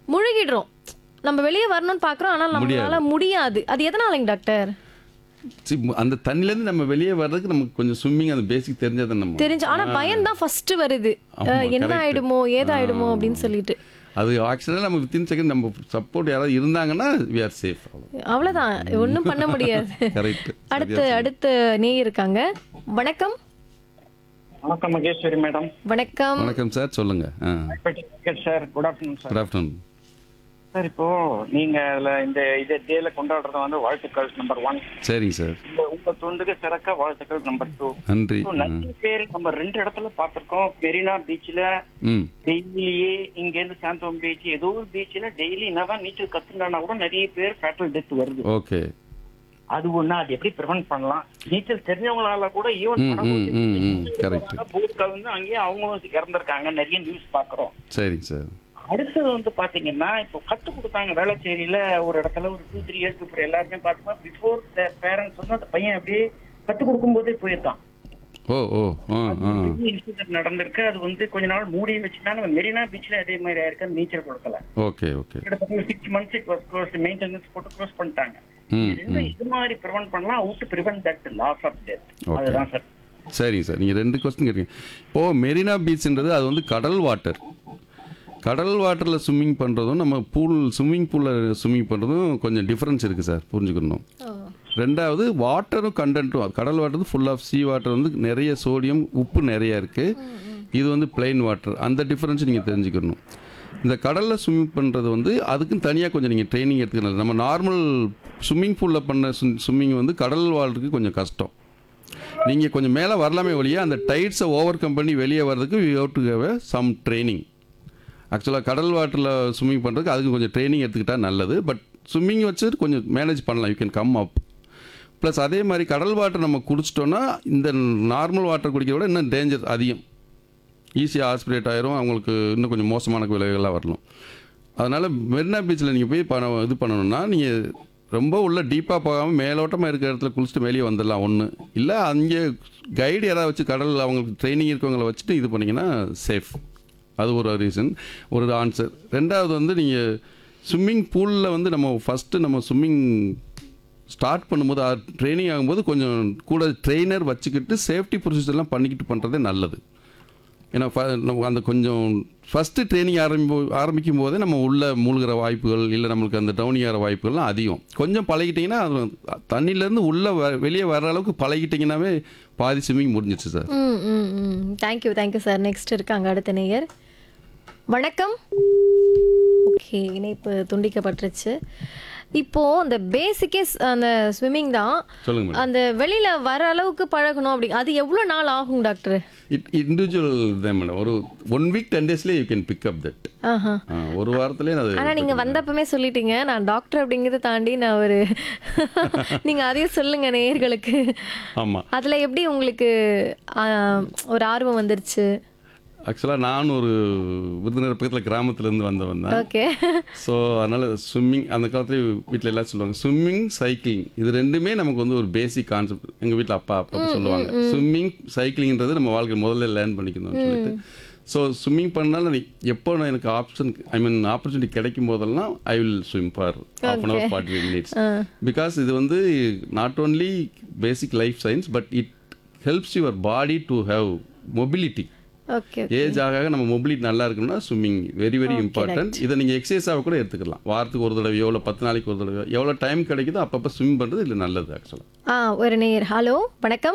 முழுகிடுறோம் நம்ம வெளியே வரணும்னு பாக்குறோம் ஆனால் நம்மளால முடியாது அது எதனாலங்க டாக்டர் சி, அந்த தண்ணிலேருந்து நம்ம வெளியே வர்றதுக்கு நமக்கு கொஞ்சம் ஸ்விம்மிங் அந்த பேசிக் தெரிஞ்சதை நம்ம தெரிஞ்சு ஆனா பயம் தான் ஃபர்ஸ்ட் வருது ஆமா, அஹ், என்ன correct. ஆயிடுமோ ஏதாயிடுமோ அப்படின்னு சொல்லிட்டு அது ஆக்சுவலாக நம்ம வித்தின் செகண்ட் நம்ம சப்போர்ட் யாராவது இருந்தாங்கன்னா வி ஆர் சேஃப் அவ்வளவுதான் ஒண்ணும் பண்ண முடியாது கரெக்ட் அடுத்து அடுத்த நே இருக்காங்க வணக்கம் வணக்கம் மகேஸ்வரி மேடம் வணக்கம் வணக்கம் சார் சொல்லுங்க ஆ sir good afternoon sir good afternoon sir இப்போ நீங்க அதுல இந்த இதை டேல கொண்டாடுறது வந்து வாழ்த்துக்கள் நம்பர் ஒன் சரிங்க சார் உங்க தொண்டுக்கு சிறக்க வாழ்த்துக்கள் நம்பர் டூ நன்றி ஆ. நிறைய பேர் நம்ம ரெண்டு இடத்துல பார்த்திருக்கோம் மெரினா பீச்ல ம் டெய்லியே இங்க இருந்து சாந்தோம் பீச் ஏதோ ஒரு பீச்ல டெய்லி என்னதான் நீச்சல் கத்துனா கூட நிறைய பேர் ஃபேட்டல் டெத் வருது ஓகே அது ஒண்ணு அது எப்படி ப்ரிவென்ட் பண்ணலாம் நீச்சல் தெரிஞ்சவங்களால கூட ஈவன் ம் ம் ம் ம் கரெக்ட் போட் கலந்து அங்கேயே அவங்களும் இறந்திருக்காங்க நிறைய நியூஸ் பாக்குறோம் சரிங்க சார் அடுத்தது வந்து பாத்தீங்கன்னா இப்போ கத்து கொடுத்தாங்க வேளச்சேரியில ஒரு இடத்துல ஒரு டூ த்ரீ இயர்ஸ் இப்போ எல்லாருமே பார்த்தோம்னா பிஃபோர் த பேரண்ட்ஸ் வந்து அந்த பையன் அப்படியே கத்து கொடுக்கும் போதே போயிருக்கான் ஓ ஓ ஆ ஆ இன்சிடென்ட் நடந்திருக்கு அது வந்து கொஞ்ச நாள் மூடி வச்சுனா நம்ம மெரினா பீச்ல அதே மாதிரி ஆயிருக்கு நீச்சல் கொடுக்கல ஓகே ஓகே கிட்டத்தட்ட six months it was close maintenance போட்டு க்ளோஸ் பண்ணிட்டாங்க ம் இது ரெண்டும் இது மாதிரி ப்ரிவென்ட் பண்ணலாம் out prevent that loss of death Okay. அதுதான் சார் சரிங்க சார் நீங்கள் ரெண்டு கொஸ்டின் கேட்டீங்க இப்போ மெரினா பீச்ன்றது அது வந்து கடல் வாட்டர் கடல் வாட்டரில் ஸ்விம்மிங் பண்ணுறதும் நம்ம பூல் ஸ்விம்மிங் பூலில் ஸ்விம்மிங் பண்ணுறதும் கொஞ்சம் டிஃப்ரென்ஸ் இருக்குது சார் புரிஞ்சுக்கணும் ரெண்டாவது வாட்டரும் கண்டென்ட்டும் கடல் water full of sea water வந்து நிறைய சோடியம் உப்பு நிறைய இருக்குது இது வந்து plain வாட்டர் அந்த டிஃப்ரென்ஸ் நீங்கள் தெரிஞ்சுக்கணும் இந்த கடலில் ஸ்விம்மிங் பண்ணுறது வந்து அதுக்கும் தனியாக கொஞ்சம் நீங்கள் ட்ரைனிங் எடுத்துக்கணும் நம்ம நார்மல் ஸ்விம்மிங் பூலில் பண்ண ஸ்விம்மிங் வந்து கடல் வாழ்றதுக்கு கொஞ்சம் கஷ்டம் நீங்கள் கொஞ்சம் மேலே வரலாமே ஒழிய அந்த டைட்ஸை ஓவர் கம் பண்ணி வெளியே வர்றதுக்கு you have to have some training ஆக்சுவலாக கடல் வாட்டரில் ஸ்விம்மிங் பண்ணுறதுக்கு அதுக்கு கொஞ்சம் ட்ரைனிங் எடுத்துக்கிட்டால் நல்லது பட் ஸ்விம்மிங் வச்சுட்டு கொஞ்சம் மேனேஜ் பண்ணலாம் you can come up plus அதே மாதிரி கடல் வாட்டர் நம்ம குடிச்சிட்டோன்னா இந்த நார்மல் வாட்டர் குடிக்கிறத விட இன்னும் டேஞ்சர் அதிகம் ஈஸியாக ஆஸ்பிரேட் ஆயிரும் அவங்களுக்கு இன்னும் கொஞ்சம் மோசமான விளைவுகள்லாம் வரலாம் அதனால் மெரினா பீச்சில் நீங்கள் போய் பணம் இது பண்ணணும்னா நீங்கள் ரொம்ப உள்ள டீப்பாக போகாமல் மேலோட்டமாக இருக்கிற இடத்துல குளிச்சுட்டு வெளியே வந்துடலாம் ஒன்று இல்லை அங்கே கைடு யாராவது வச்சு கடல் அவங்களுக்கு ட்ரைனிங் இருக்கவங்கள வச்சுட்டு இது பண்ணிங்கன்னா சேஃப் அது ஒரு ரீசன் ஒரு ஆன்சர் ரெண்டாவது வந்து நீங்கள் ஸ்விம்மிங் பூலில் வந்து நம்ம ஃபஸ்ட்டு நம்ம ஸ்விம்மிங் ஸ்டார்ட் பண்ணும்போது ட்ரைனிங் ஆகும்போது கொஞ்சம் கூட ட்ரெயினர் வச்சுக்கிட்டு சேஃப்டி ப்ரொசீஜர்லாம் பண்ணிக்கிட்டு பண்ணுறதே நல்லது ஏன்னா ஃப- நம்ம அந்த கொஞ்சம் ஃபஸ்ட்டு ட்ரைனிங் ஆரம்பி ஆரம்பிக்கும் போதே நம்ம உள்ள மூழ்கிற வாய்ப்புகள் இல்லை நம்மளுக்கு அந்த டவுனிங் ஆகிற வாய்ப்புகள்லாம் அதிகம் கொஞ்சம் பழகிட்டிங்கன்னா அது தண்ணியிலேருந்து உள்ளே வ வெளியே வர அளவுக்கு பழகிட்டிங்கன்னாவே பாதி ஸ்விம்மிங் முடிஞ்சிச்சு சார் ம் ம் ம் தேங்க்யூ தேங்க்யூ சார் நெக்ஸ்ட் இருக்காங்க அடுத்த நேயர் வணக்கம் ஓகே இணைப்பு துண்டிக்கப்பட்டுருச்சு இப்போ அந்த பேசிக்கே அந்த ஸ்விம்மிங் தான் சொல்லுங்க மேடம் அந்த வெளியில வர அளவுக்கு பழகணும் அப்படி அது எவ்வளவு நாள் ஆகும் டாக்டர் இட் இண்டிவிஜுவல் தான் மேடம் ஒரு ஒன் வீக் டென் டேஸ்லேயே you can pick up that ஆஹா ஒரு வாரத்துலேயே அது ஆனா நீங்க வந்தப்பமே சொல்லிட்டீங்க நான் டாக்டர் அப்படிங்கறத தாண்டி நான் ஒரு நீங்க அதையும் சொல்லுங்க நேயர்களுக்கு ஆமாம் அதுல எப்படி உங்களுக்கு ஆ, ஒரு ஆர்வம் வந்துருச்சு ஆக்சுவலாக நான் ஒரு விருதுநகர் பக்கத்தில் கிராமத்துலேருந்து வந்தவன் தான் ஓகே ஸோ அதனால் ஸ்விம்மிங் அந்த காலத்துல வீட்டில் எல்லாம் சொல்லுவாங்க ஸ்விம்மிங் சைக்கிளிங் இது ரெண்டுமே நமக்கு வந்து ஒரு பேசிக் கான்செப்ட் எங்கள் வீட்டில் அப்பா அப்பா சொல்லுவாங்க ஸ்விம்மிங் சைக்கிளிங்ன்றது நம்ம வாழ்க்கை முதல்ல லேர்ன் பண்ணிக்கணும்னு சொல்லிட்டு ஸோ ஸ்விம்மிங் பண்ணாலும் நீ- எப்போ நான் எனக்கு ஆப்ஷன் ஐ மீன் ஆப்பர்ச்சுனிட்டி கிடைக்கும் போதெல்லாம் I will swim for half an hour forty five minutes because இது வந்து not only basic life science but it helps your body to have mobility okay age ஆக ஆக நம்ம மொபிலிட்டி நல்லா இருக்கணும்னா ஸ்விம்மிங் வெரி வெரி இம்பார்ட்டன்ட் இதை நீங்கள் எக்ஸசைஸாக கூட எடுத்துக்கலாம் வாரத்துக்கு ஒரு தடவையோ இல்லை பத்து நாளைக்கு ஒரு தடவையோ எவ்வளோ டைம் கிடைக்குதோ அப்பப்போ ஸ்விம் பண்ணுறது இல்லை நல்லது ஆக்சுவலாக ஆ ஒரு நேயர் ஹலோ வணக்கம்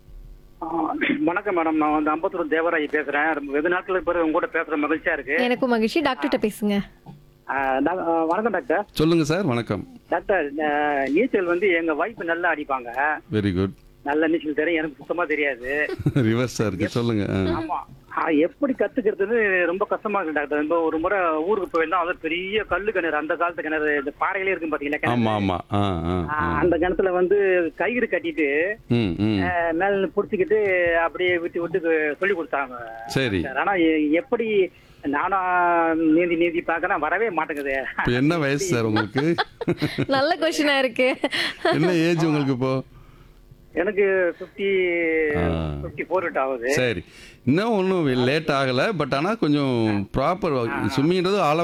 வணக்கம் மேடம் நான் வந்து அம்பத்தூர் தேவராஜ் பேசுறேன் ரொம்ப வெகு நாட்களுக்கு பிறகு உங்க கூட பேசுற மகிழ்ச்சியா இருக்கு எனக்கும் மகிழ்ச்சி டாக்டர்கிட்ட பேசுங்க ஆ, டாக்- ஆ, வணக்கம் டாக்டர் சொல்லுங்கள் சார் வணக்கம் டாக்டர் ஆ, நீச்சல் வந்து எங்க வைஃப் நல்லா அடிப்பாங்க வெரி குட் நல்ல நீச்சல் தெரியும் எனக்கு சுத்தமா தெரியாது ரிவர்ஸாக இருக்குது சொல்லுங்கள் ஆமா ஆ, எப்படி கத்துக்கிறதுன்னு ரொம்ப கஷ்டமா இருக்கு டாக்டர் இப்போ ஒரு முறை ஊருக்கு போயிருந்தா அது பெரிய கல்லு கிணறு அந்த காலத்து கிணறு இந்த பாறையிலே இருக்கும் பாத்தீங்களா கிணறு? ஆமாம் ஆமாம் ஆ ஆ ஆ, ஆ. அந்த கிணத்துல வந்து கயிறு கட்டிட்டு ம் ம் ஆ, மேல புடிச்சுக்கிட்டு அப்படியே விட்டு விட்டு சொல்லி கொடுத்தாங்க சரி சார் ஆனா எ- எப்படி நானும் நீந்தி நீந்தி பாக்குறேன் வரவே மாட்டேங்குது இப்போ என்ன வயசு சார் உங்களுக்கு நல்ல கொஸ்டினா இருக்கு என்ன ஏஜ் உங்களுக்கு இப்போ எனக்கு பிப்டி ஆ. பிப்டி ஃபோர் ஆகுது சரி இன்னும் ஒன்றும் லேட் ஆகலை பட் ஆனால் கொஞ்சம் ப்ராப்பர் ஸ்விம்மிங்கிறது ஆழ